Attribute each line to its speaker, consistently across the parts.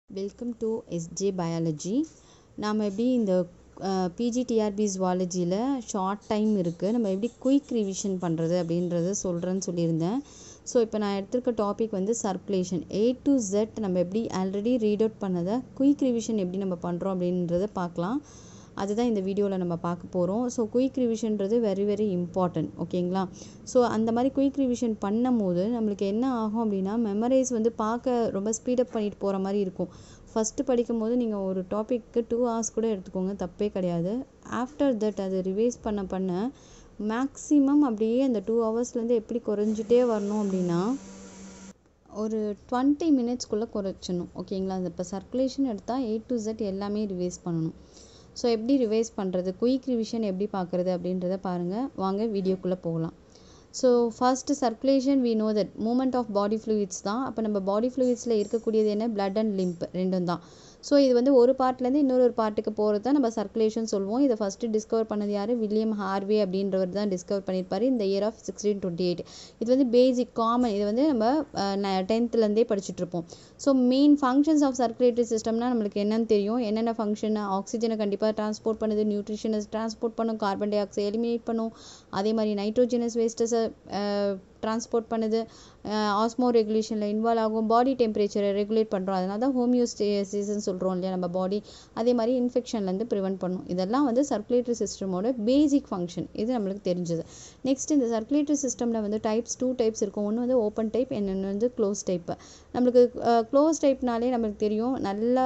Speaker 1: welcome to SJ biology நாம் எப்படி இந்த பிஜிடிஆர்பி ஜுவாலஜியில் ஷார்ட் டைம் இருக்குது நம்ம எப்படி குயிக் ரிவிஷன் பண்ணுறது அப்படின்றத சொல்கிறேன்னு சொல்லியிருந்தேன் ஸோ இப்போ நான் எடுத்திருக்க டாபிக் வந்து சர்க்குலேஷன் ஏ டு ஜெட் நம்ம எப்படி ஆல்ரெடி ரீட் அவுட் பண்ணதை குயிக் ரிவிஷன் எப்படி நம்ம பண்ணுறோம் அப்படின்றத பார்க்கலாம் அதுதான் இந்த வீடியோவில் நம்ம பார்க்க போகிறோம் ஸோ குயிக் ரிவிஷன்றது வெரி வெரி இம்பார்ட்டன்ட் ஓகேங்களா ஸோ அந்த மாதிரி குயிக் ரிவிஷன் பண்ணும் போது நம்மளுக்கு என்ன ஆகும் அப்படின்னா மெமரைஸ் வந்து பார்க்க ரொம்ப ஸ்பீடப் பண்ணிட்டு போகிற மாதிரி இருக்கும் ஃபஸ்ட்டு படிக்கும் போது நீங்கள் ஒரு டாப்பிக்கு டூ ஹவர்ஸ் கூட எடுத்துக்கோங்க தப்பே கிடையாது ஆஃப்டர் தட் அது ரிவைஸ் பண்ண பண்ண மேக்ஸிமம் அப்படியே அந்த டூ ஹவர்ஸ்லேருந்து எப்படி குறைஞ்சிட்டே வரணும் அப்படின்னா ஒரு டுவெண்ட்டி மினிட்ஸ்க்குள்ளே குறைச்சிடணும் ஓகேங்களா அந்த இப்போ சர்க்குலேஷன் எடுத்தால் ஏ டு ஜெட் எல்லாமே ரிவைஸ் பண்ணணும் ஸோ எப்படி ரிவைஸ் பண்ணுறது குயிக் ரிவிஷன் எப்படி பார்க்குறது அப்படின்றத பாருங்கள் வாங்க வீடியோக்குள்ளே போகலாம் so first circulation we know that movement of body fluids தான் அப்போ நம்ம பாடி ஃப்ளூயிட்ஸில் இருக்கக்கூடியது என்ன பிளட் அண்ட் லிம்ப் ரெண்டும் தான் ஸோ இது வந்து ஒரு பார்ட்லேருந்து இன்னொரு ஒரு பார்ட்டுக்கு போகிறது தான் நம்ம சர்க்குலேஷன் சொல்லுவோம் இதை ஃபஸ்ட்டு டிஸ்கவர் பண்ணது யார் வில்லியம் ஹார்வே அப்படின்றவர் தான் டிஸ்கவர் பண்ணியிருப்பார் இந்த year of sixteen twenty eight இது வந்து பேசிக் காமன் இது வந்து நம்ம டென்த்துலேருந்தே படிச்சுட்ருப்போம் so main functions of circulatory சிஸ்டம்னா நம்மளுக்கு என்னென்னு தெரியும் என்னென்ன ஃபங்க்ஷன் ஆக்சிஜனை கண்டிப்பாக ட்ரான்ஸ்போர்ட் பண்ணுது நியூட்ரிஷனஸ் ட்ரான்ஸ்போர்ட் பண்ணும் கார்பன் டை ஆக்சைடு எலிமினேட் பண்ணும் அதே மாதிரி நைட்ரோஜனஸ் வேஸ்டஸை ட்ரான்ஸ்போர்ட் பண்ணுது ஆஸ்மோ ரெகுலேஷனில் இன்வால்வ் ஆகும் பாடி டெம்பரேச்சரை ரெகுலேட் பண்ணுறோம் அதனால தான் ஹோமியோஸ்டேசிஸ்ன்னு சொல்கிறோம் இல்லையா நம்ம பாடி அதே மாதிரி இன்ஃபெக்ஷன்லேருந்து ப்ரிவெண்ட் பண்ணும் இதெல்லாம் வந்து சர்க்குலேட்டரி சிஸ்டமோட பேசிக் ஃபங்க்ஷன் இது நம்மளுக்கு தெரிஞ்சது நெக்ஸ்ட் இந்த சர்க்குலேட்டரி சிஸ்டமில் வந்து டைப்ஸ் டூ டைப்ஸ் இருக்கும் ஒன்று வந்து ஓப்பன் டைப் இன்னொன்று வந்து க்ளோஸ் டைப் நம்மளுக்கு க்ளோஸ் டைப்னாலே நம்மளுக்கு தெரியும் நல்ல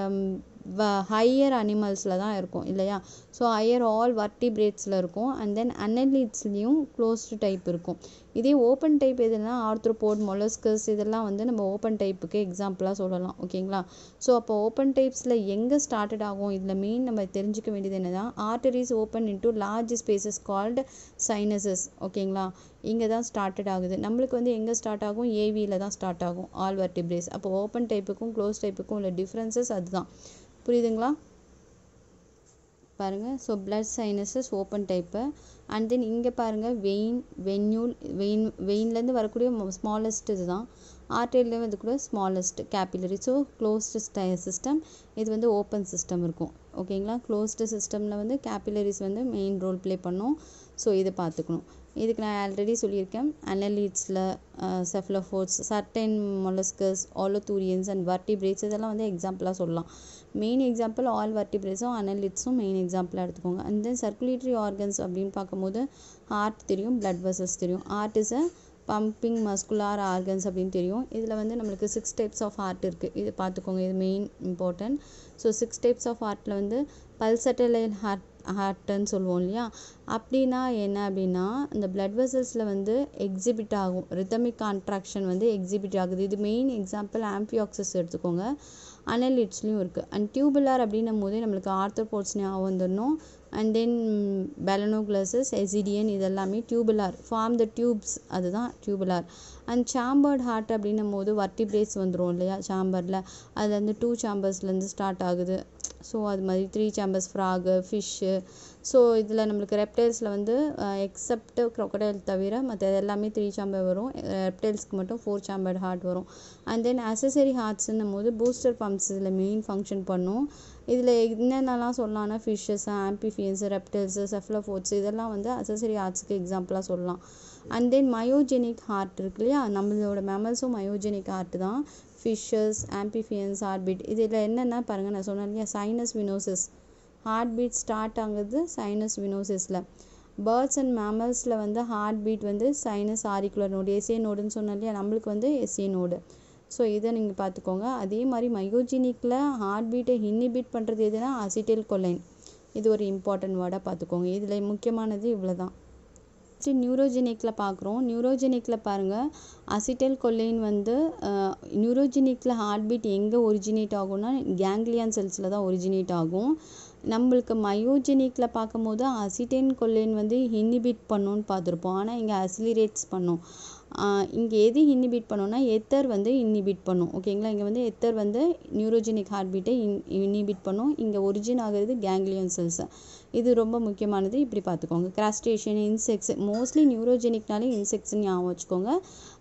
Speaker 1: ஹையர் அனிமல்ஸில் தான் இருக்கும் இல்லையா ஸோ ஹையர் ஆல் வர்டிபிரேட்ஸில் இருக்கும் அண்ட் தென் அனலிட்ஸ்லேயும் க்ளோஸ்டு டைப் இருக்கும் இதே ஓப்பன் டைப் எதுனா ஆர்த்ரோபோட் மொலஸ்கஸ் இதெல்லாம் வந்து நம்ம ஓப்பன் டைப்புக்கு எக்ஸாம்பிளாக சொல்லலாம் ஓகேங்களா ஸோ அப்போ ஓப்பன் டைப்ஸில் எங்கே ஸ்டார்டட் ஆகும் இதில் மெயின் நம்ம தெரிஞ்சுக்க வேண்டியது என்னன்னா arteries open into large spaces called sinuses ஓகேங்களா இங்கே தான் ஸ்டார்டட் ஆகுது நம்மளுக்கு வந்து எங்கே ஸ்டார்ட் ஆகும் ஏவியில் தான் ஸ்டார்ட் ஆகும் ஆல் வர்டிபிரேஸ் அப்போ ஓப்பன் டைப்புக்கும் க்ளோஸ் டைப்புக்கும் உள்ள டிஃப்ரென்சஸ் அதுதான் புரியுதுங்களா பாருங்கள் so blood sinuses open type and then இங்கே பாருங்கள் வெயின் வென்யூல் வெயின் வெயின்லேருந்து வரக்கூடிய ஸ்மாலஸ்ட் இது தான் ஆர்டரியில் வந்து கூட smallest capillary so closed system இது வந்து ஓப்பன் சிஸ்டம் இருக்கும் ஓகேங்களா க்ளோஸ்டு சிஸ்டமில் வந்து கேபிலரிஸ் வந்து மெயின் ரோல் ப்ளே பண்ணும் ஸோ இதை பார்த்துக்கணும் இதுக்கு நான் ஆல்ரெடி சொல்லியிருக்கேன் அனலீட்ஸில் cephalopods certain molluscs holothurians and vertebrates இதெல்லாம் வந்து எக்ஸாம்பிளாக சொல்லலாம் மெயின் எக்ஸாம்பிள் ஆல் வர்டிபிரேட்ஸும் அனலிட்ஸும் மெயின் எக்ஸாம்பிளாக எடுத்துக்கோங்க அண்ட் தென் சர்க்குலேட்டரி ஆர்கன்ஸ் அப்படின்னு பார்க்கும்போது ஹார்ட் தெரியும் பிளட் வெசல்ஸ் தெரியும் heart is a pumping muscular organs அப்படின்னு தெரியும் இதில் வந்து நம்மளுக்கு சிக்ஸ் டைப்ஸ் ஆஃப் ஹார்ட் இருக்குது இது பார்த்துக்கோங்க இது main important so six types of ஹார்ட்டில் வந்து பல்சட்டலைன் ஹார்ட் ஹார்ட்டுன்னு சொல்லுவோம் இல்லையா அப்படின்னா என்ன அப்படின்னா இந்த பிளட் வெசல்ஸில் வந்து எக்ஸிபிட் ஆகும் ரிதமிக் கான்ட்ராக்ஷன் வந்து எக்ஸிபிட் ஆகுது இது மெயின் எக்ஸாம்பிள் ஆம்பியாக்சஸ் எடுத்துக்கோங்க அனலிட்ஸ்லையும் இருக்குது அண்ட் டியூபுலார் அப்படின்னும் போதே நம்மளுக்கு ஆர்த்தோபோட்ஸ் ஞாபகம் வந்துடணும் அண்ட் தென் பெலனோக்ளசஸ் எசிடியன் இதெல்லாமே டியூபுலார் ஃபார்ம் த டியூப்ஸ் அதுதான் டியூபுலார் அண்ட் சாம்பர்ட் ஹார்ட் அப்படின்னும் போது வர்டிபிரேட்ஸ் வந்துடும் இல்லையா சாம்பரில் அது வந்து டூ சாம்பர்ஸ்லேருந்து ஸ்டார்ட் ஆகுது ஸோ அது மாதிரி three chambers frog fish so இதில் நம்மளுக்கு ரெப்டைல்ஸில் வந்து எக்ஸப்ட் க்ரொக்கடைல் தவிர மற்ற எல்லாமே த்ரீ சாம்பர் வரும் ரெப்டைல்ஸ்க்கு மட்டும் ஃபோர் சாம்பர்ட் ஹார்ட் வரும் அண்ட் தென் அசசரி ஹார்ட்ஸ்ன்னும் போது பூஸ்டர் பம்ப்ஸ் இதில் மெயின் ஃபங்க்ஷன் பண்ணும் இதில் என்னென்னலாம் சொல்லலாம்னா ஃபிஷ்ஷஸ் ஆம்பிஃபியன்ஸ் ரெப்டைல்ஸு செஃப்லோஃபோர்ட்ஸ் இதெல்லாம் வந்து அசசரி ஹார்ட்ஸ்க்கு எக்ஸாம்பிளாக சொல்லலாம் அண்ட் தென் மயோஜெனிக் ஹார்ட் இருக்கு இல்லையா நம்மளோட மெமல்ஸும் மயோஜெனிக் ஹார்ட் தான் ஃபிஷ்ஷஸ் ஆம்பிஃபியன்ஸ் ஹார்ட்பீட் இதில் என்னென்னா பாருங்கள் நான் சொன்னேன் இல்லையா sinus venosus heart beat start ஆகுது சைனஸ் வினோசிஸில் பேர்ட்ஸ் அண்ட் மேமல்ஸில் வந்து ஹார்ட் பீட் வந்து சைனஸ் ஆரிக்குலர் நோடு எஸ்ஏ நோடுன்னு சொன்னோம் இல்லையா நம்மளுக்கு வந்து எஸ்ஏ நோடு ஸோ இதை நீங்கள் பார்த்துக்கோங்க அதே மாதிரி மயோஜினிக்கில் ஹார்ட் பீட்டை இன்ஹிபிட் பண்ணுறது எதுனா அசிட்டில் கொலைன் இது ஒரு இம்பார்ட்டன்ட் வேர்டாக பார்த்துக்கோங்க இதில் முக்கியமானது இவ்வளோ தான் நெக்ஸ்ட்டு நியூரோஜெனிக்கில் பார்க்குறோம் நியூரோஜெனிக்கில் பாருங்கள் அசிட்டல் கொல்லைன் வந்து நியூரோஜெனிக்கில் ஹார்ட் பீட் எங்கே ஒரிஜினேட் ஆகும்னா கேங்லியான் செல்ஸில் தான் ஒரிஜினேட் ஆகும் நம்மளுக்கு மயோஜெனிக்கில் பார்க்கும்போது அசிட்டேன் கொல்லைன் வந்து இன்ஹிபிட் பண்ணுன்னு பார்த்துருப்போம் ஆனால் இங்கே அசிலிரேட்ஸ் பண்ணும் இங்கே எது இன்ஹிபிட் பண்ணோன்னா எத்தர் வந்து இன்ஹிபிட் பண்ணும் ஓகேங்களா இங்கே வந்து எத்தர் வந்து நியூரோஜெனிக் ஹார்ட் பீட்டை இன் இன்ஹிபிட் பண்ணும் இங்கே ஒரிஜின் ஆகிறது கேங்லியன் செல்ஸ் இது ரொம்ப முக்கியமானது இப்படி பார்த்துக்கோங்க கிராஸ்டேஷன் இன்செக்ட்ஸ் மோஸ்ட்லி நியூரோஜெனிக்னாலே இன்செக்ட்ஸ்னு ஞாபகம் வச்சுக்கோங்க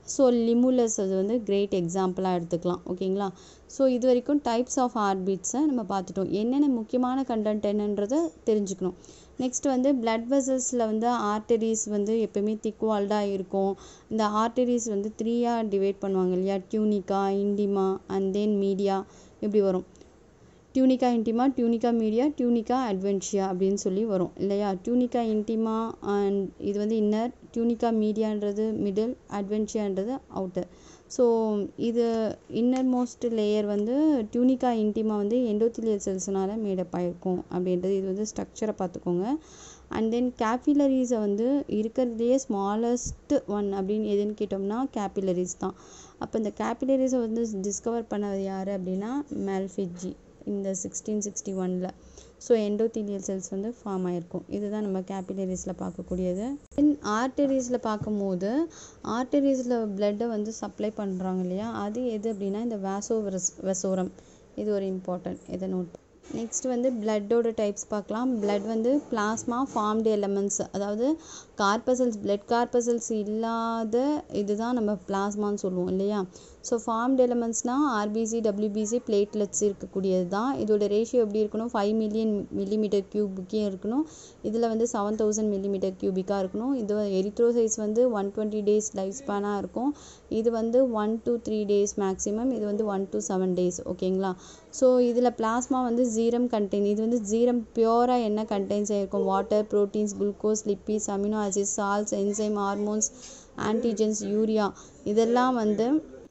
Speaker 1: ஸோ லிமுலஸ் அது வந்து கிரேட் எக்ஸாம்பிளாக எடுத்துக்கலாம் ஓகேங்களா ஸோ இது வரைக்கும் டைப்ஸ் ஆஃப் ஹார்ட்பீட்ஸை நம்ம பார்த்துட்டோம் என்னென்ன முக்கியமான கண்டென்ட் என்னன்றதை தெரிஞ்சுக்கணும் நெக்ஸ்ட் வந்து பிளட் வெசல்ஸில் வந்து ஆர்டரிஸ் வந்து எப்போயுமே திக் வால்டாக இருக்கும் இந்த ஆர்டரிஸ் வந்து த்ரீயாக டிவைட் பண்ணுவாங்க இல்லையா tunica intima and then media இப்படி வரும் tunica intima tunica media tunica adventitia அப்படின்னு சொல்லி வரும் இல்லையா டியூனிக்கா இன்டிமா அண்ட் இது வந்து இன்னர் டியூனிக்கா மீடியான்றது மிடில் அட்வென்ஷியான்றது அவுட்டர் ஸோ இது இன்னர் மோஸ்ட் லேயர் வந்து டியூனிக்கா இன்டிமா வந்து எண்டோத்திலியல் செல்ஸ்னால மேடப் ஆயிருக்கும் அப்படின்றது இது வந்து ஸ்ட்ரக்சரை பார்த்துக்கோங்க அண்ட் தென் கேபிலரிஸை வந்து இருக்கிறதுலையே ஸ்மாலஸ்ட் ஒன் அப்படின்னு எதுன்னு கேட்டோம்னா கேபிலரிஸ் தான் அப்போ இந்த கேபிலரிஸை வந்து டிஸ்கவர் பண்ணது யார் அப்படின்னா மெல்ஃபிஜி இந்த சிக்ஸ்டீன் சிக்ஸ்டி ஒனில் ஸோ எண்டோத்தீலியல் செல்ஸ் வந்து ஃபார்ம் ஆயிருக்கும் இதுதான் நம்ம கேபிலரிஸில் பார்க்கக்கூடியது தென் ஆர்டரிஸில் பார்க்கும்போது ஆர்டரிஸில் பிளட்டை வந்து சப்ளை பண்ணுறாங்க இல்லையா அது எது அப்படின்னா இந்த வேசோ வெசோரம் இது ஒரு இம்பார்ட்டன்ட் இதை நோட் நெக்ஸ்ட் வந்து பிளட்டோட டைப்ஸ் பார்க்கலாம் பிளட் வந்து பிளாஸ்மா ஃபார்ம்டு எலமெண்ட்ஸ் அதாவது கார்பசல்ஸ் பிளட் கார்பசல்ஸ் இல்லாத இதுதான் நம்ம பிளாஸ்மான்னு சொல்லுவோம் இல்லையா ஸோ ஃபார்ம்டு எலமெண்ட்ஸ்னால் ஆர்பிசி டபிள்யூபிசி பிளேட்லெட்ஸ் இருக்கக்கூடியது தான் இதோட ரேஷியோ எப்படி இருக்கணும் ஃபைவ் மில்லியன் மில்லிமீட்டர் கியூபிக்கே இருக்கணும் இதில் வந்து செவன் தௌசண்ட் மில்லிமீட்டர் கியூபிக்காக இருக்கணும் இது எரித்ரோசைஸ் வந்து ஒன் டுவெண்ட்டி டேஸ் லைஃப் ஸ்பேனாக இருக்கும் இது வந்து one to three days maximum இது வந்து ஒன் டு செவன் டேஸ் ஓகேங்களா ஸோ இதில் பிளாஸ்மா வந்து ஜீரம் கண்டெயின் இது வந்து ஜீரம் பியூராக என்ன கண்டெயின்ஸ் ஆகிருக்கும் water proteins glucose lipids amino acids salts enzyme hormones antigens urea இதெல்லாம் வந்து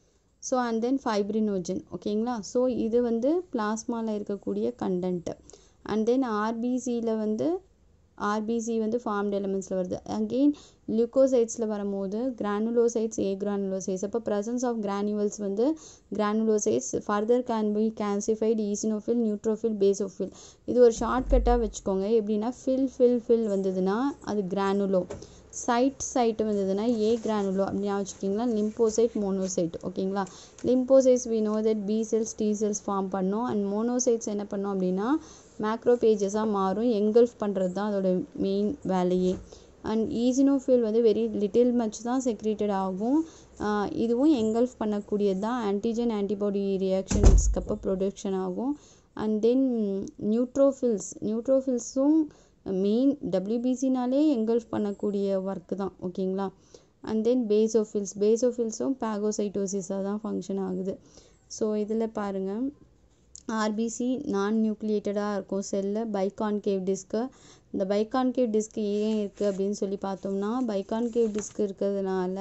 Speaker 1: ஸோ அண்ட் தென் ஃபைப்ரினோஜன் ஓகேங்களா ஸோ இது வந்து பிளாஸ்மாவில் இருக்கக்கூடிய கண்டென்ட்டு அண்ட் தென் ஆர்பிசியில் வந்து ஆர்பிசி வந்து ஃபார்ம்டு எலமெண்ட்ஸில் வருது அகெயின் லியூக்கோசைட்ஸில் வரும்போது கிரானுலோசைட்ஸ் ஏ கிரானுலோசைட்ஸ் அப்போ ப்ரெசன்ஸ் ஆஃப் கிரானுவல்ஸ் வந்து granulocytes further can be classified eosinophil neutrophil basophil இது ஒரு ஷார்ட்கட்டாக வச்சுக்கோங்க எப்படின்னா ஃபில் ஃபில் ஃபில் வந்ததுன்னா அது கிரானுலோ சைட் சைட்டு வந்ததுன்னா ஏ கிரானுலோ அப்படின்னு வச்சுக்கிங்களா லிம்போசைட் மோனோசைட் ஓகேங்களா lymphocytes we know that B cells T cells form பண்ணோம் அண்ட் மோனோசைட்ஸ் என்ன பண்ணோம் அப்படின்னா மேக்ரோ பேஜஸாக மாறும் எங்கல்ஃப் பண்ணுறது தான் அதோட மெயின் வேலையே அண்ட் ஈசினோஃபில் வந்து வெரி லிட்டில் மச் தான் செக்ரேட்டட் ஆகும் இதுவும் எங்கல்ஃப் பண்ணக்கூடியது தான் ஆன்டிஜன் ஆன்டிபாடி ரியாக்ஷன்ஸ்க்கு அப்போ ப்ரொடக்ஷன் ஆகும் அண்ட் தென் நியூட்ரோஃபில்ஸ் நியூட்ரோஃபில்ஸும் மெயின் டபிள்யூபிசினாலே எங்கல்ஃப் பண்ணக்கூடிய ஒர்க்கு தான் ஓகேங்களா அண்ட் தென் பேசோஃபில்ஸ் பேசோஃபில்ஸும் பேகோசைட்டோசிஸாக தான் ஃபங்க்ஷன் ஆகுது ஸோ இதில் பாருங்கள் ஆர்பிசி நான் நியூக்ளியேட்டடாக இருக்கும் செல்லு பைகான்கேவ் டிஸ்க்கு இந்த பைகான்கேவ் டிஸ்க் ஏன் இருக்குது அப்படின்னு சொல்லி பார்த்தோம்னா பைகான்கேவ் டிஸ்க் இருக்கிறதுனால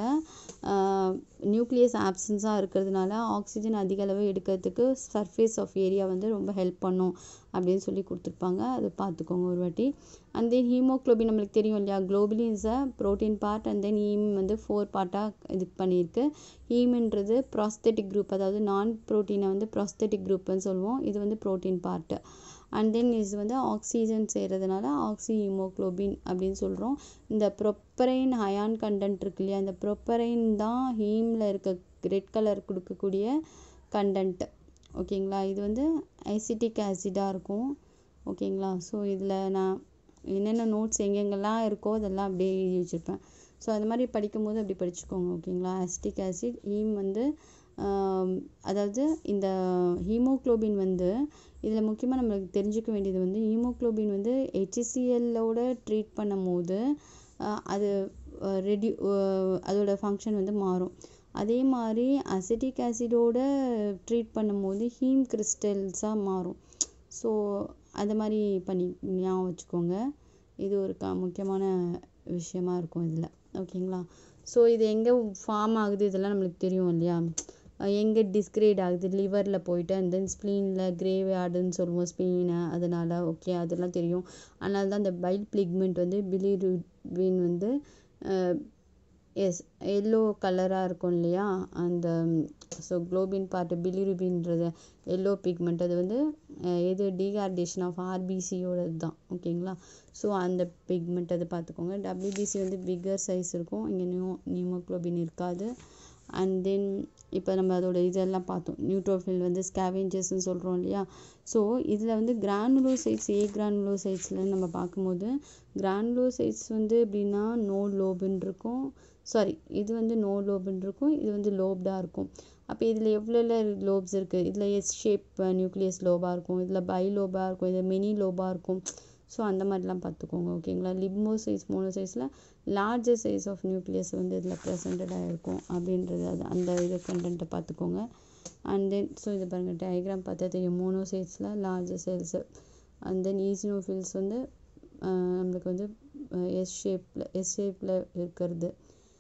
Speaker 1: நியூக்ளியஸ் ஆப்சன்ஸாக இருக்கிறதுனால ஆக்சிஜன் அதிக அளவு எடுக்கிறதுக்கு சர்ஃபேஸ் ஆஃப் ஏரியா வந்து ரொம்ப ஹெல்ப் பண்ணும் அப்படின்னு சொல்லி கொடுத்துருப்பாங்க அதை பார்த்துக்கோங்க ஒரு வாட்டி அண்ட் தென் ஹீமோக்ளோபின் நம்மளுக்கு தெரியும் இல்லையா globin is a protein part and then haem வந்து ஃபோர் பார்ட்டாக இது பண்ணியிருக்கு ஹீம்ன்றது ப்ராஸ்தெட்டிக் குரூப் அதாவது நான் ப்ரோட்டீனை வந்து ப்ராஸ்தெட்டிக் குரூப்னு சொல்லுவோம் இது வந்து ப்ரோட்டீன் பார்ட்டு அண்ட் தென் இது வந்து ஆக்சிஜன் சேர்றதுனால ஆக்சி ஹீமோக்ளோபின் அப்படின்னு சொல்கிறோம் இந்த ப்ரொப்பரைன் அயான் கண்டென்ட் இருக்கு இல்லையா இந்த ப்ரொப்பரைன் தான் ஹீமில் இருக்க ரெட் கலர் கொடுக்கக்கூடிய கண்டென்ட் ஓகேங்களா இது வந்து ஐசிட்டிக் ஆசிடாக இருக்கும் ஓகேங்களா ஸோ இதில் நான் என்னென்ன நோட்ஸ் எங்கெங்கெல்லாம் இருக்கோ அதெல்லாம் அப்படியே எழுதி வச்சுருப்பேன் ஸோ அது மாதிரி படிக்கும்போது அப்படி படிச்சுக்கோங்க ஓகேங்களா அசிட்டிக் ஆசிட் ஹீம் வந்து அதாவது இந்த ஹீமோக்ளோபின் வந்து இதில் முக்கியமாக நம்மளுக்கு தெரிஞ்சுக்க வேண்டியது வந்து ஹீமோக்ளோபின் வந்து ஹெச்சிசிஎல்லோட ட்ரீட் பண்ணும் போது அது ரெடியூ அதோட ஃபங்க்ஷன் வந்து மாறும் அதே மாதிரி அசிட்டிக் ஆசிடோட ட்ரீட் பண்ணும்போது ஹீம் கிறிஸ்டல்ஸாக மாறும் ஸோ அது மாதிரி பண்ணி ஞாபகம் வச்சுக்கோங்க இது ஒரு க முக்கியமான விஷயமா இருக்கும் இதில் ஓகேங்களா ஸோ இது எங்கே ஃபார்ம் ஆகுது இதெல்லாம் நம்மளுக்கு தெரியும் இல்லையா எங்கே டிஸ்கிரேட் ஆகுது லிவரில் போயிட்டு அண்ட் தென் ஸ்ப்ளீனில் கிரேவ் ஆடுன்னு சொல்லுவோம் ஸ்பீனை அதனால் ஓகே அதெல்லாம் தெரியும் அதனால தான் இந்த பைல் பிளிக்மெண்ட் வந்து பிலிருபின் வந்து எஸ் எல்லோ கலராக இருக்கும் இல்லையா அந்த ஸோ குளோபின் பார்ட் பிலிருபின்றது எல்லோ பிக்மெண்ட் அது வந்து எது டீகார்டேஷன் ஆஃப் ஆர்பிசியோடது தான் ஓகேங்களா ஸோ அந்த பிக்மெண்ட் அதை பார்த்துக்கோங்க டபிள்யூபிசி வந்து பிக்கர் சைஸ் இருக்கும் இங்கே நியூ நியூமோக்ளோபின் இருக்காது அண்ட் தென் இப்போ நம்ம அதோட இதெல்லாம் பார்த்தோம் நியூட்ரோஃபில் வந்து ஸ்கேவெஞ்சர்ஸ்னு சொல்கிறோம் இல்லையா ஸோ இதில் வந்து கிரானுலோசைட்ஸ் ஏ கிரானுலோசைட்ஸில் நம்ம பார்க்கும்போது கிரானுலோசைட்ஸ் வந்து எப்படின்னா நோ லோபுன்னு இருக்கும் சாரி இது வந்து நோ லோபுன்னு இருக்கும் இது வந்து லோப்டாக இருக்கும் அப்போ இதில் எவ்வளோ லோப்ஸ் இருக்குது இதில் எஸ் ஷேப் நியூக்ளியஸ் லோபாக இருக்கும் இதில் பை லோபாக இருக்கும் இதில் மினி லோபாக இருக்கும் ஸோ அந்த மாதிரிலாம் பார்த்துக்கோங்க ஓகேங்களா லிப்மோசைஸ் மோனோசைஸில் லார்ஜர் சைஸ் ஆஃப் நியூக்ளியஸ் வந்து இதில் ப்ரெசன்டடாக இருக்கும் அப்படின்றது அது அந்த இது கண்டென்ட்டை பார்த்துக்கோங்க அண்ட் தென் ஸோ இது பாருங்கள் டயக்ராம் பார்த்தா தெரியும் மோனோசைட்ஸில் larger cells and then eosinophils வந்து நம்மளுக்கு வந்து எஸ் ஷேப்பில் எஸ் ஷேப்பில் இருக்கிறது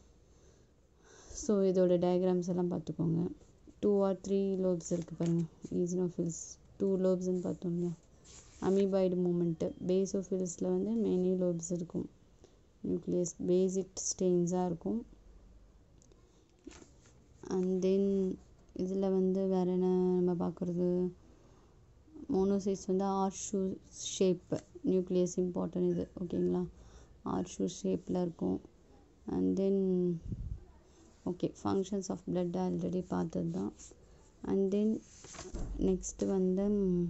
Speaker 1: ஸோ இதோட டயக்ராம்ஸ் எல்லாம் பார்த்துக்கோங்க டூ ஆர் த்ரீ லோப்ஸ் இருக்குது பாருங்கள் ஈசினோஃபில்ஸ் டூ லோப்ஸ்ன்னு பார்த்தோம் இல்லையா அமீபாய்டு மூமெண்ட்டு பேசோஃபில்ஸில் வந்து மெனி லோப்ஸ் இருக்கும் நியூக்ளியஸ் பேசிக் ஸ்டெயின்ஸாக இருக்கும் அண்ட் தென் இதில் வந்து வேறு என்ன நம்ம பார்க்குறது மோனோசைட்ஸ் வந்து horseshoe shape nucleus important இது ஓகேங்களா ஆர் ஷூ ஷேப்பில் இருக்கும் and then okay functions of blood already பார்த்தது தான் அண்ட் தென் நெக்ஸ்ட்டு வந்து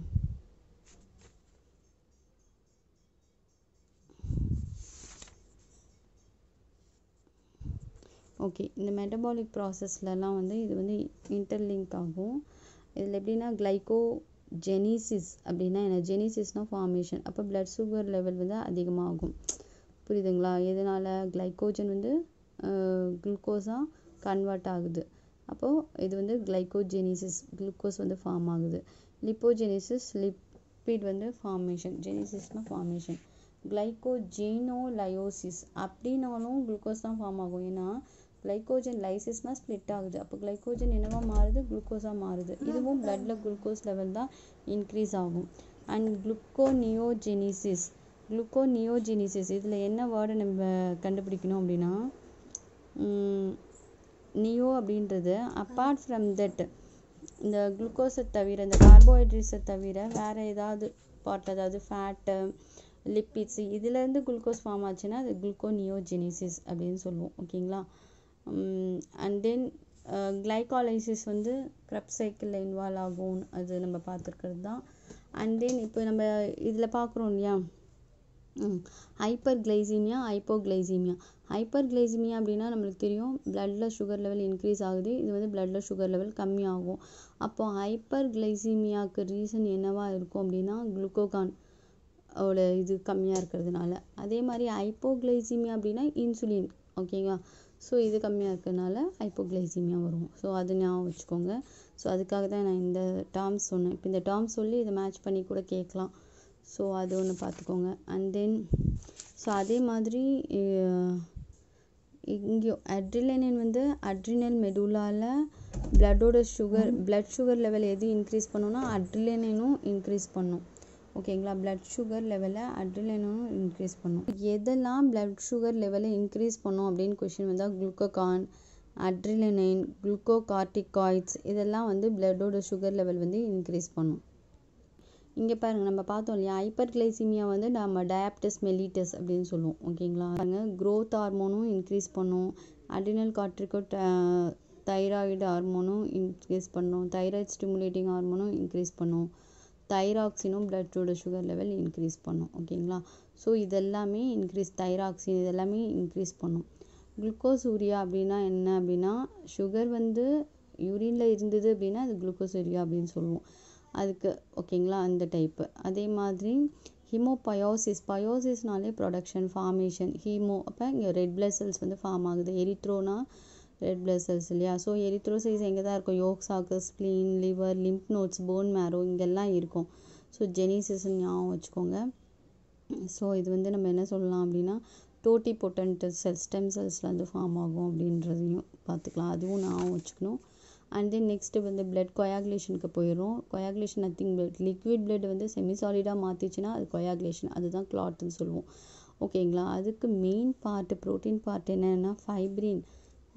Speaker 1: ஓகே இந்த மெட்டபாலிக் ப்ராசஸ்லலாம் வந்து இது வந்து இன்டர்லிங்க் ஆகும் இதில் எப்படின்னா கிளைகோ ஜெனிசிஸ் அப்படின்னா என்ன ஜெனிசிஸ்னால் ஃபார்மேஷன் அப்போ பிளட் சுகர் லெவல் வந்து அதிகமாகும் புரியுதுங்களா எதனால் கிளைக்கோஜன் வந்து குளுக்கோஸாக கன்வெர்ட் ஆகுது அப்போது இது வந்து கிளைக்கோஜெனிசிஸ் குளுக்கோஸ் வந்து ஃபார்ம் ஆகுது லிப்போஜெனிசிஸ் லிப்பிட் வந்து ஃபார்மேஷன் ஜெனிசிஸ்னால் ஃபார்மேஷன் கிளைக்கோஜெனோலயோசிஸ் அப்படின்னாலும் குளுக்கோஸ் தான் ஃபார்ம் ஆகும் ஏன்னா கிளைக்கோஜன் லைசிஸ்னால் ஸ்ப்ளிட் ஆகுது அப்போ கிளைக்கோஜன் என்னவா மாறுது குளுக்கோஸாக மாறுது இதுவும் பிளட்ல குளுக்கோஸ் லெவல் தான் இன்க்ரீஸ் ஆகும் அண்ட் குளுக்கோனியோஜெனிசிஸ் குளுக்கோனியோஜெனிசிஸ் இதில் என்ன வேர்டை நம்ம கண்டுபிடிக்கணும் அப்படின்னா நியோ அப்படின்றது அப்பார்ட் ஃப்ரம் தட் இந்த குளுக்கோஸை தவிர இந்த கார்போஹைட்ரேட்ஸை தவிர வேறு ஏதாவது பார்ட் அதாவது ஃபேட்டு லிப்பிட்ஸ் இதுலேருந்து குளுக்கோஸ் ஃபார்ம் ஆச்சுன்னா அது குளுக்கோனியோஜெனிசிஸ் அப்படின்னு சொல்லுவோம் ஓகேங்களா அண்ட் தென் கிளைகாலைசிஸ் வந்து க்ரப் சைக்கிளில் இன்வால்வ் ஆகும் அது நம்ம பார்த்துருக்கிறது தான் அண்ட் தென் இப்போ நம்ம இதில் பார்க்குறோம் இல்லையா hyperglycaemia hypoglycaemia hyperglycaemia அப்படின்னா நம்மளுக்கு தெரியும் பிளட்டில் சுகர் லெவல் இன்க்ரீஸ் ஆகுது இது வந்து பிளட்டில் சுகர் லெவல் கம்மியாகும் அப்போது ஹைப்பர் கிளைசீமியாவுக்கு ரீசன் என்னவா இருக்கும் அப்படின்னா குளுக்கோகான் ஓட இது கம்மியாக இருக்கிறதுனால அதே மாதிரி ஹைப்போகிளைசீமியா அப்படின்னா இன்சுலின் ஓகேங்களா ஸோ இது கம்மியாக இருக்கிறதுனால ஹைப்போகிளைசீமியா வரும் ஸோ அது ஞாபகம் வச்சுக்கோங்க ஸோ அதுக்காக தான் நான் இந்த டேர்ம்ஸ் சொன்னேன் இப்போ இந்த டேர்ம்ஸ் சொல்லி இதை மேட்ச் பண்ணி கூட கேட்கலாம் ஸோ அது ஒன்று பார்த்துக்கோங்க அண்ட் தென் ஸோ அதே மாதிரி இங்கேயும் அட்ரினலின் வந்து அட்ரினல் மெடுலாவில் பிளட்டோட சுகர் பிளட் சுகர் லெவல் எது இன்க்ரீஸ் பண்ணுன்னா அட்ரினலினும் இன்க்ரீஸ் பண்ணும் ஓகேங்களா பிளட் சுகர் லெவலை அட்ரினலினும் இன்க்ரீஸ் பண்ணும் எதெல்லாம் பிளட் சுகர் லெவலை இன்க்ரீஸ் பண்ணும் அப்படின்னு கொஷின் வந்தால் குளுக்கோகான் அட்ரினலைன் குளுக்கோகார்டிகாய்ட்ஸ் இதெல்லாம் வந்து பிளட்டோட சுகர் லெவல் வந்து இன்க்ரீஸ் பண்ணும் இங்கே பாருங்கள் நம்ம பார்த்தோம் இல்லையா ஹைப்பர் கிளைசிமியா வந்து நம்ம டயாப்டஸ் மெலிட்டஸ் அப்படின்னு சொல்லுவோம் ஓகேங்களா பாருங்கள் க்ரோத் ஹார்மோனும் இன்க்ரீஸ் பண்ணும் அடினல் கார்ட்ரிகோ தைராய்டு ஹார்மோனும் இன்க்ரீஸ் பண்ணும் தைராய்டு ஸ்டிமுலேட்டிங் ஹார்மோனும் இன்க்ரீஸ் பண்ணும் தைராக்சினும் பிளட்டோட சுகர் லெவல் இன்க்ரீஸ் பண்ணும் ஓகேங்களா ஸோ இதெல்லாமே இன்க்ரீஸ் தைராக்சின் இதெல்லாமே இன்க்ரீஸ் பண்ணும் குளுக்கோஸ் யூரியா அப்படின்னா என்ன அப்படின்னா சுகர் வந்து யூரினில் இருந்தது அப்படின்னா அது குளுக்கோஸ் யூரியா அப்படின்னு சொல்லுவோம் அதுக்கு ஓகேங்களா அந்த டைப்பு அதே மாதிரி ஹிமோபயோசிஸ் பயோசிஸ்னாலே ப்ரொடக்ஷன் ஃபார்மேஷன் ஹீமோ அப்போ இங்கே ரெட் பிளட் செல்ஸ் வந்து ஃபார்ம் ஆகுது எரித்ரோனா ரெட் பிளட் செல்ஸ் இல்லையா ஸோ எரித்ரோசைஸ் எங்கே தான் இருக்கும் yolk sac spleen liver lymph nodes bone marrow இங்கெல்லாம் இருக்கும் ஸோ ஜெனிசிஸ்ன்னு ஞாபகம் வச்சுக்கோங்க ஸோ இது வந்து நம்ம என்ன சொல்லலாம் அப்படின்னா டோட்டி பொட்டன்ட் செல் ஸ்டெம் செல்ஸில் வந்து ஃபார்ம் ஆகும் அப்படின்றதையும் பார்த்துக்கலாம் அதுவும் ஞாபகம் வச்சுக்கணும் அண்ட் தென் நெக்ஸ்ட்டு வந்து பிளட் கொயாகுலேஷனுக்கு போயிடும் coagulation nothing blood liquid blood வந்து செமி சாலிடாக மாற்றிச்சுன்னா அது கொயாகுலேஷன் அதுதான் கிளாட்னு சொல்லுவோம் ஓகேங்களா அதுக்கு மெயின் பார்ட்டு ப்ரோட்டீன் பார்ட் என்னென்னா ஃபைப்ரின்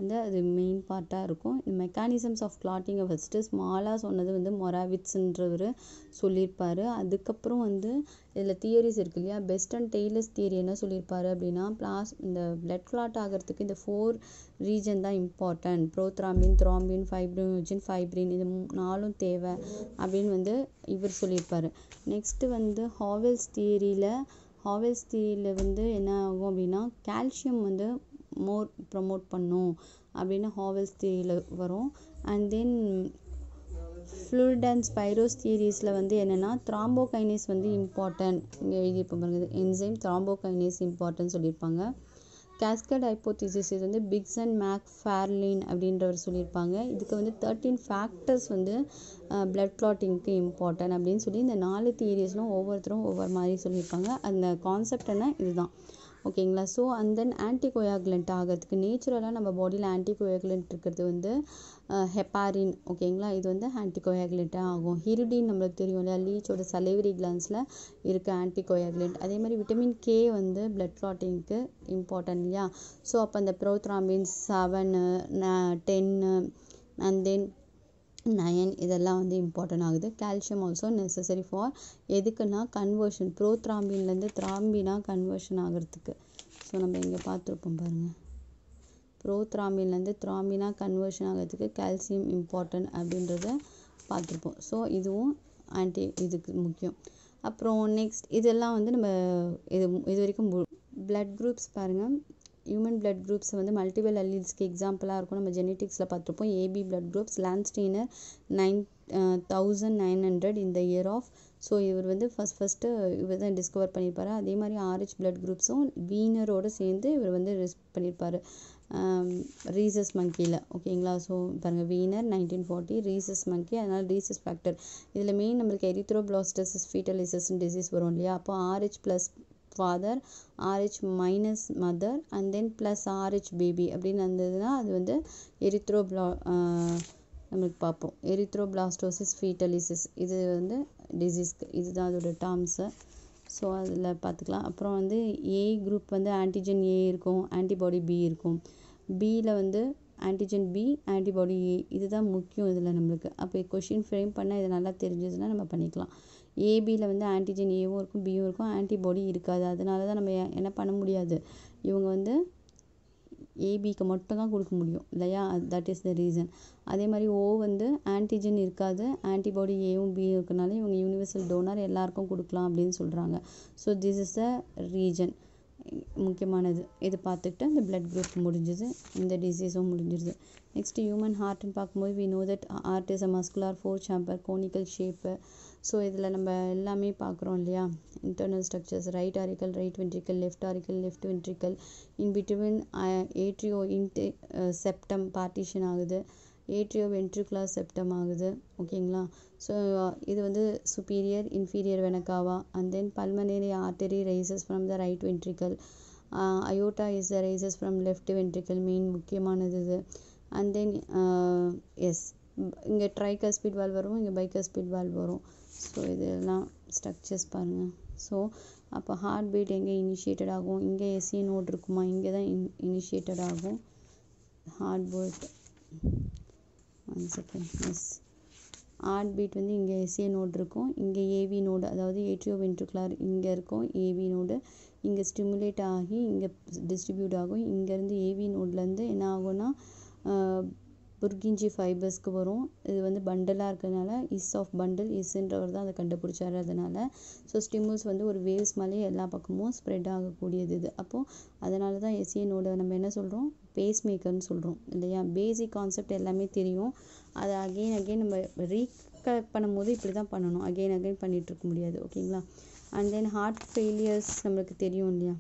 Speaker 1: வந்து அது மெயின் பார்ட்டாக இருக்கும் இந்த மெக்கானிசம்ஸ் ஆஃப் கிளாட்டிங்கை ஃபஸ்ட்டு ஸ்மாலாக சொன்னது வந்து மொராவிட்ஸ்ன்றவர் சொல்லியிருப்பார் அதுக்கப்புறம் வந்து இதில் தியரிஸ் இருக்கு இல்லையா பெஸ்ட் அண்ட் டெய்லர்ஸ் தியரி என்ன சொல்லியிருப்பாரு அப்படின்னா பிளாஸ் இந்த பிளட் கிளாட் ஆகிறதுக்கு இந்த ஃபோர் ரீஜன் தான் important prothrombin thrombin fibrinogen fibrin இது மூ- நாலும் தேவை அப்படின்னு வந்து இவர் சொல்லியிருப்பாரு நெக்ஸ்ட்டு வந்து ஹாவெல்ஸ் தியரியில் ஹாவெல்ஸ் தியரியில் வந்து என்ன ஆகும் அப்படின்னா கால்சியம் வந்து மோர் ப்ரமோட் பண்ணும் அப்படின்னு ஹாவெல்ஸ் தியரியில் வரும் and then fluid and Spiro's தியரிஸில் வந்து என்னென்னா த்ராம்போகைனேஸ் வந்து இம்பார்ட்டன்ட் இங்கே எழுதியிருப்போம் பாருங்க என்சைம் த்ராம்போகைனேஸ் இம்பார்ட்டன்ட் சொல்லியிருப்பாங்க கேஸ்கட் ஹைப்போதிசிஸ் இது வந்து பிக்ஸ் அண்ட் மேக் ஃபேர்லின் அப்படின்றவர் சொல்லியிருப்பாங்க இதுக்கு வந்து தேர்ட்டீன் ஃபேக்டர்ஸ் வந்து பிளட் கிளாட்டிங்க்கு இம்பார்ட்டன்ட் அப்படின்னு சொல்லி இந்த நாலு தியரிஸ்லும் ஒவ்வொருத்தரும் ஒவ்வொரு மாதிரி சொல்லியிருப்பாங்க அந்த கான்செப்ட் என்ன இதுதான் ஓகேங்களா ஸோ அண்ட் தென் ஆன்டிகோயாகுலண்ட் ஆகிறதுக்கு நேச்சுரலாக நம்ம பாடியில் ஆன்டிகோயாகுலண்ட் இருக்கிறது வந்து ஹெப்பாரின் ஓகேங்களா இது வந்து ஆன்டிகோயாகுலண்ட்டாக ஆகும் ஹிருடின் நம்மளுக்கு தெரியும் இல்லையா லீச்சோட சலைவரி கிளான்ஸில் இருக்க ஆன்டிகோயாகுலண்ட் அதே மாதிரி விட்டமின் கே வந்து பிளட் கிளாட்டிங்க்கு இம்பார்ட்டன்ட் இல்லையா ஸோ அப்போ அந்த prothrombin seven ten and then nine இதெல்லாம் வந்து இம்பார்ட்டன்ட் ஆகுது கால்சியம் ஆல்சோ நெசசரி ஃபார் எதுக்குன்னா கன்வர்ஷன் ப்ரோத்ராம்பின்லேருந்து த்ராம்பினா கன்வர்ஷன் ஆகிறதுக்கு ஸோ நம்ம இங்கே பார்த்துருப்போம் பாருங்கள் ப்ரோத்ராம்பின்லேருந்து த்ராம்பினா கன்வர்ஷன் ஆகிறதுக்கு கால்சியம் இம்பார்ட்டன்ட் அப்படின்றத பார்த்துருப்போம் ஸோ இதுவும் ஆன்டி இதுக்கு முக்கியம் அப்புறம் நெக்ஸ்ட் இதெல்லாம் வந்து நம்ம இது இது வரைக்கும் பிளட் குரூப்ஸ் பாருங்கள் ஹியூமன் பிளட் குரூப்ஸ் வந்து மல்டிபிள் அல்லீல்ஸ்க்கு எக்ஸாம்பிளாக இருக்கும் நம்ம ஜெனட்டிக்ஸில் பார்த்துருப்போம் AB blood groups Landsteiner nine thousand nine hundred இந்த இயர் ஆஃப் ஸோ இவர் வந்து ஃபஸ்ட் ஃபஸ்ட்டு இவர் தான் டிஸ்கவர் பண்ணியிருப்பாரு அதே மாதிரி ஆர்ஹெச் பிளட் குரூப்ஸும் வீனரோடு சேர்ந்து இவர் வந்து ரிஸ் பண்ணியிருப்பாரு ரீசஸ் மங்கியில் ஓகேங்களா ஸோ பாருங்கள் Wiener nineteen forty rhesus monkey அதனால் ரீசஸ் ஃபேக்டர் இதில் மெயின் நம்மளுக்கு எரித்ரோபிளாஸ்டசிஸ் ஃபீட்டலிசஸ் டிசீஸ் வரும் இல்லையா அப்போ Rh plus father Rh minus mother and then plus Rh baby அப்படின்னு இருந்ததுன்னா அது வந்து எரித்ரோபிளா நம்மளுக்கு பார்ப்போம் எரித்ரோபிளாஸ்டோசிஸ் ஃபீட்டலிசிஸ் இது வந்து டிசீஸ்க்கு இதுதான் அதோட டேர்ம்ஸு ஸோ அதில் பார்த்துக்கலாம் அப்புறம் வந்து ஏ குரூப் வந்து ஆன்டிஜன் ஏ இருக்கும் ஆன்டிபாடி பி இருக்கும் பியில் வந்து ஆன்டிஜன் பி ஆன்டிபாடி ஏ இதுதான் முக்கியம் இதில் நம்மளுக்கு அப்போ கொஷின் ஃப்ரேம் பண்ணால் இது நல்லா தெரிஞ்சதுன்னா நம்ம பண்ணிக்கலாம் ஏபியில் வந்து ஆன்டிஜன் ஏவும் இருக்கும் பியும் இருக்கும் ஆன்டிபாடி இருக்காது அதனால தான் நம்ம எ- என்ன பண்ண முடியாது இவங்க வந்து ஏபிக்கு மட்டும் தான் கொடுக்க முடியும் இல்லையா தட் இஸ் த ரீசன் அதே மாதிரி ஓ வந்து ஆன்டிஜன் இருக்காது ஆன்டிபாடி ஏவும் பியும் இருக்கனால இவங்க யூனிவர்சல் டோனர் எல்லாருக்கும் கொடுக்கலாம் அப்படின்னு சொல்கிறாங்க so this is the reason முக்கியமானது இது பார்த்துக்கிட்டு அந்த பிளட் குரூப் முடிஞ்சுது இந்த டிசீஸும் முடிஞ்சிருது நெக்ஸ்ட் ஹியூமன் ஹார்ட்னு பார்க்கும்போது we know that heart is a muscular four chamber conical shape so இதில் நம்ம எல்லாமே பார்க்குறோம் இல்லையா internal structures right auricle right ventricle left auricle left ventricle in between atrio inter septum partition ஆகுது ஏட்ரியோ வென்ட்ரிகுலர் செப்டம் ஆகுது ஓகேங்களா so இது வந்து superior inferior vena cava and then pulmonary artery rises from the right ventricle aorta is the rises from left ventricle main முக்கியமானது இது and then S இங்கே ட்ரைகஸ்பீட் வால் வரும் இங்கே பைகஸ்பீட் வால் வரும் ஸோ இதெல்லாம் ஸ்ட்ரக்சர்ஸ் பாருங்கள் ஸோ அப்போ ஹார்ட் பீட் எங்கே இனிஷியேட்டட் ஆகும் இங்கே எஸ்ஏ நோட் இருக்குமா இங்கே தான் இன் இனிஷியேட்டட் ஆகும் heart beat one second S heart beat வந்து இங்கே எஸ்ஏ நோட் இருக்கும் இங்கே ஏவி நோடு அதாவது ஏட்ரியோ வென்ட்ரிகுலர் இங்கே இருக்கும் ஏவி நோடு இங்கே ஸ்டிமுலேட் ஆகி இங்கே டிஸ்ட்ரிபியூட் ஆகும் இங்கேருந்து ஏவி நோட்லேருந்து என்ன ஆகும்னா புர்கிஞ்சி ஃபைபர்ஸ்க்கு வரும் இது வந்து பண்டலாக இருக்கிறதுனால இஸ் ஆஃப் பண்டில் இஸ்ன்றவர் தான் அதை கண்டுபிடிச்சாரு அதனால் ஸோ ஸ்டிமுல்ஸ் வந்து ஒரு வேவ்ஸ் மேலேயே எல்லா பக்கமும் ஸ்ப்ரெட் ஆகக்கூடியது இது அப்போது அதனால தான் எஸ்ஏ நோட நம்ம என்ன சொல்கிறோம் பேஸ் மேக்கர்னு சொல்கிறோம் இல்லையா பேசிக் கான்செப்ட் எல்லாமே தெரியும் அதை அகெயின் அகெயின் நம்ம ரீகலெக்ட் பண்ணும்போது இப்படி தான் பண்ணணும் அகெயின் அகெயின் பண்ணிகிட்டு இருக்க முடியாது ஓகேங்களா அண்ட் தென் ஹார்ட் ஃபெயிலியர்ஸ் நம்மளுக்கு தெரியும் இல்லையா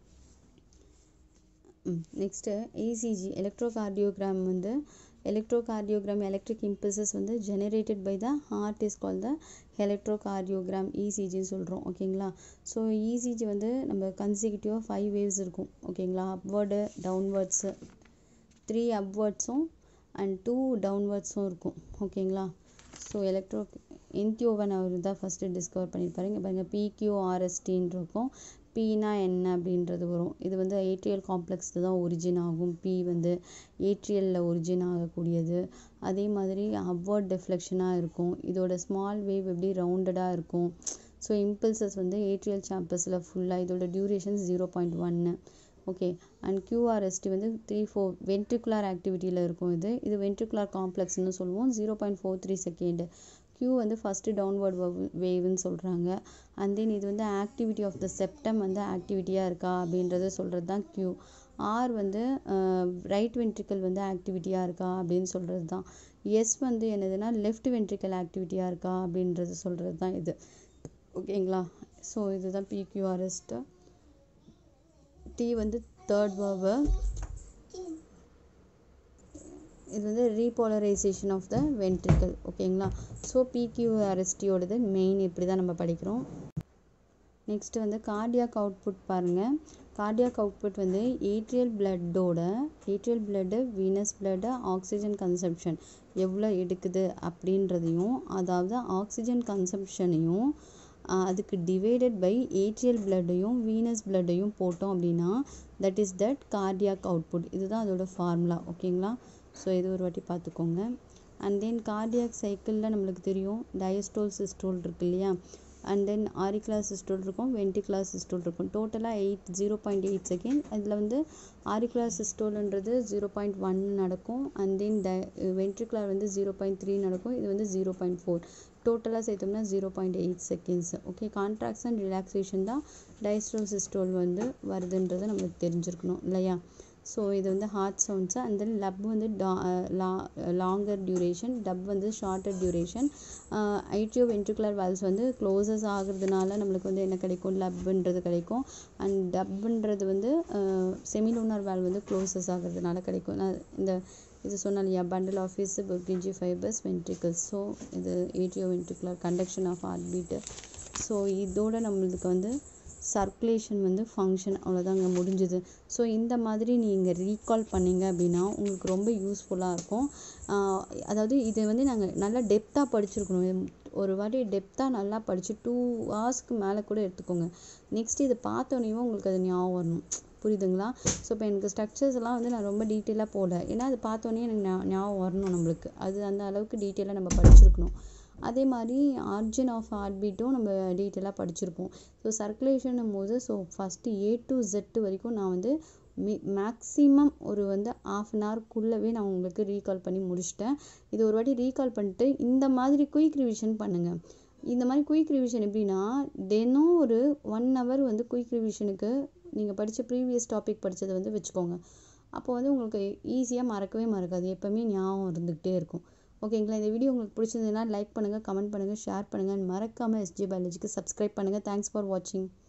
Speaker 1: நெக்ஸ்ட்டு ஏசிஜி எலக்ட்ரோகார்டியோகிராம் வந்து எலக்ட்ரோகார்டியோகிராம் எலக்ட்ரிக் இம்பல்சஸ் வந்து generated by the heart is call the electrocardiogram இசிஜின்னு சொல்கிறோம் ஓகேங்களா ஸோ இசிஜி வந்து நம்ம கன்சிக்யூட்டிவாக ஃபைவ் வேவ்ஸ் இருக்கும் ஓகேங்களா அப்வர்டு டவுன்வர்ட்ஸு த்ரீ அப்வர்ட்ஸும் அண்ட் டூ டவுன்வர்ட்ஸும் இருக்கும் ஓகேங்களா ஸோ எலக்ட்ரோ என்தியோவன் அவர் தான் ஃபஸ்ட்டு டிஸ்கவர் பண்ணியிருப்பாரு இங்கே பாருங்கள் பிக்யூஆர்எஸ்டின்னு இருக்கும் பீனா என்ன அப்படின்றது வரும் இது வந்து ஏட்ரியல் காம்ப்ளெக்ஸில் தான் ஒரிஜின் ஆகும் பி வந்து ஏட்ரியலில் ஒரிஜின் ஆகக்கூடியது அதே மாதிரி அப்வர்ட் டெஃப்ளெக்ஷனாக இருக்கும் இதோட ஸ்மால் வேவ் எப்படி ரவுண்டடாக இருக்கும் ஸோ இம்பல்சஸ் வந்து ஏட்ரியல் சாம்பஸில் ஃபுல்லாக இதோட டியூரேஷன் ஜீரோ பாயிண்ட் ஒன்று ஓகே அண்ட் கியூஆர்எஸ்டி வந்து த்ரீ ஃபோர் வென்ட்ரிகுலர் ஆக்டிவிட்டியில் இருக்கும் இது இது வென்ட்ரிகுலர் காம்ப்ளெக்ஸ்னு சொல்லுவோம் zero point four three second Q வந்து ஃபஸ்ட்டு டவுன்வர்ட் வேவ்னு சொல்கிறாங்க அண்ட் தென் இது வந்து ஆக்டிவிட்டி ஆஃப் த செப்டம் வந்து ஆக்டிவிட்டியாக இருக்கா அப்படின்றத சொல்கிறது தான் கியூ ஆர் வந்து ரைட் வென்ட்ரிக்கல் வந்து ஆக்டிவிட்டியாக இருக்கா அப்படின்னு சொல்கிறது தான் எஸ் வந்து என்னதுன்னா லெஃப்ட் வென்ட்ரிக்கல் ஆக்டிவிட்டியாக இருக்கா அப்படின்றது சொல்கிறது தான் இது ஓகேங்களா ஸோ இதுதான் பிக்யூஆர்எஸ்ட்டு டி வந்து தேர்ட் வேர்பு இது வந்து ரீபோலரைசேஷன் ஆஃப் த வென்ட்ரிக்கல் ஓகேங்களா ஸோ பிக்யூஆர்எஸ்டியோடது மெயின் இப்படி தான் நம்ம படிக்கிறோம் நெக்ஸ்ட் வந்து கார்டியாக் அவுட்புட் பாருங்கள் கார்டியாக் அவுட்புட் வந்து ஏட்ரியல் பிளட்டோட atrial blood venous blood oxygen consumption எவ்வளோ எடுக்குது அப்படின்றதையும் அதாவது ஆக்சிஜன் கன்சம்ஷனையும் அதுக்கு டிவைடட் பை ஏட்ரியல் பிளட்டையும் வீனஸ் பிளட்டையும் போட்டோம் அப்படின்னா that is that cardiac output இதுதான் அதோட ஃபார்முலா ஓகேங்களா ஸோ இது ஒரு வாட்டி பார்த்துக்கோங்க அண்ட் தென் கார்டியாக் சைக்கிளில் நம்மளுக்கு தெரியும் டயஸ்டோல் சிஸ்டோல் இருக்கு இல்லையா அண்ட் தென் ஆரிகுலர் சிஸ்டோல் இருக்கும் வென்டிகுலர் சிஸ்டோல் இருக்கும் டோட்டலாக eight zero point eight second அதில் வந்து ஆரிகுலர் சிஸ்டோல்ன்றது ஜீரோ பாயிண்ட் ஒன் நடக்கும் அண்ட் தென் ட வென்ட்ரிகுலர் வந்து ஜீரோ பாயிண்ட் த்ரீ நடக்கும் இது வந்து ஜீரோ பாயிண்ட் ஃபோர் டோட்டலாக சேர்த்தோம்னா zero point eight seconds okay contraction relaxation தான் டைஸ்ட்ரோல் சிஸ்டோல் வந்து வருதுன்றது நம்மளுக்கு தெரிஞ்சிருக்கணும் இல்லையா ஸோ இது வந்து heart sounds and then lub வந்து லாங்கர் டியூரேஷன் டப் வந்து shorter duration atrio ventricular valves வந்து க்ளோசஸ் ஆகுறதுனால நம்மளுக்கு வந்து என்ன கிடைக்கும் லப்ன்றது கிடைக்கும் அண்ட் டப்புன்றது வந்து செமிலூனார் வால் வந்து க்ளோசஸ் ஆகுறதுனால கிடைக்கும் நான் இந்த இது சொன்னேன் இல்லையா bundle of His Purkinje fibres ventricles so இது atrio ventricular conduction of heart beat so இதோட நம்மளுக்கு வந்து சர்க்குலேஷன் வந்து ஃபங்க்ஷன் அவ்வளோதாங்க முடிஞ்சுது ஸோ இந்த மாதிரி நீங்கள் ரீகால் பண்ணீங்க அப்படின்னா உங்களுக்கு ரொம்ப யூஸ்ஃபுல்லாக இருக்கும் அதாவது இதை வந்து நாங்கள் நல்லா டெப்த்தாக படிச்சிருக்கணும் ஒரு வாட்டி டெப்த்தாக நல்லா படித்து டூ ஹவர்ஸ்க்கு மேலே கூட எடுத்துக்கோங்க நெக்ஸ்ட் இதை பார்த்தோன்னே உங்களுக்கு அது ஞாபகம் வரணும் புரியுதுங்களா ஸோ இப்போ எனக்கு ஸ்ட்ரக்சர்ஸ் எல்லாம் வந்து நான் ரொம்ப டீட்டெயிலாக போடல ஏன்னா அது பார்த்தோன்னே எனக்கு ஞாபகம் வரணும் நம்மளுக்கு அது அந்த அளவுக்கு டீட்டெயிலாக நம்ம படிச்சிருக்கணும் அதே மாதிரி ஆர்ஜின் ஆஃப் ஹார்ட் பீட்டும் நம்ம டீட்டெயிலாக படிச்சிருப்போம் ஸோ சர்க்குலேஷனும் போது so first A to Z வரைக்கும் நான் வந்து மி மேக்ஸிமம் ஒரு வந்து ஆஃப் அன் ஹவர்க்குள்ளவே நான் உங்களுக்கு ரீகால் பண்ணி முடிச்சிட்டேன் இது ஒரு வாட்டி ரீகால் பண்ணிட்டு இந்த மாதிரி குயிக் ரிவிஷன் பண்ணுங்கள் இந்த மாதிரி குயிக் ரிவிஷன் எப்படின்னா தினம் ஒரு ஒன் ஹவர் வந்து குயிக் ரிவிஷனுக்கு நீங்கள் படித்த ப்ரீவியஸ் டாபிக் படித்ததை வந்து வச்சுக்கோங்க அப்போ வந்து உங்களுக்கு ஈஸியாக மறக்கவே மறக்காது எப்போவுமே ஞாபகம் இருந்துக்கிட்டே இருக்கும் ஓகேங்களா இந்த வீடியோ உங்களுக்கு பிடிச்சிருந்ததுன்னா லைக் பண்ணுங்கள் கமெண்ட் பண்ணுங்கள் ஷேர் பண்ணுங்கள் மறக்காமல் எஸ்ஜி பயாலஜிக்கு சப்ஸ்கிரைப் பண்ணுங்கள் தேங்க்ஸ் ஃபார் வாட்சிங்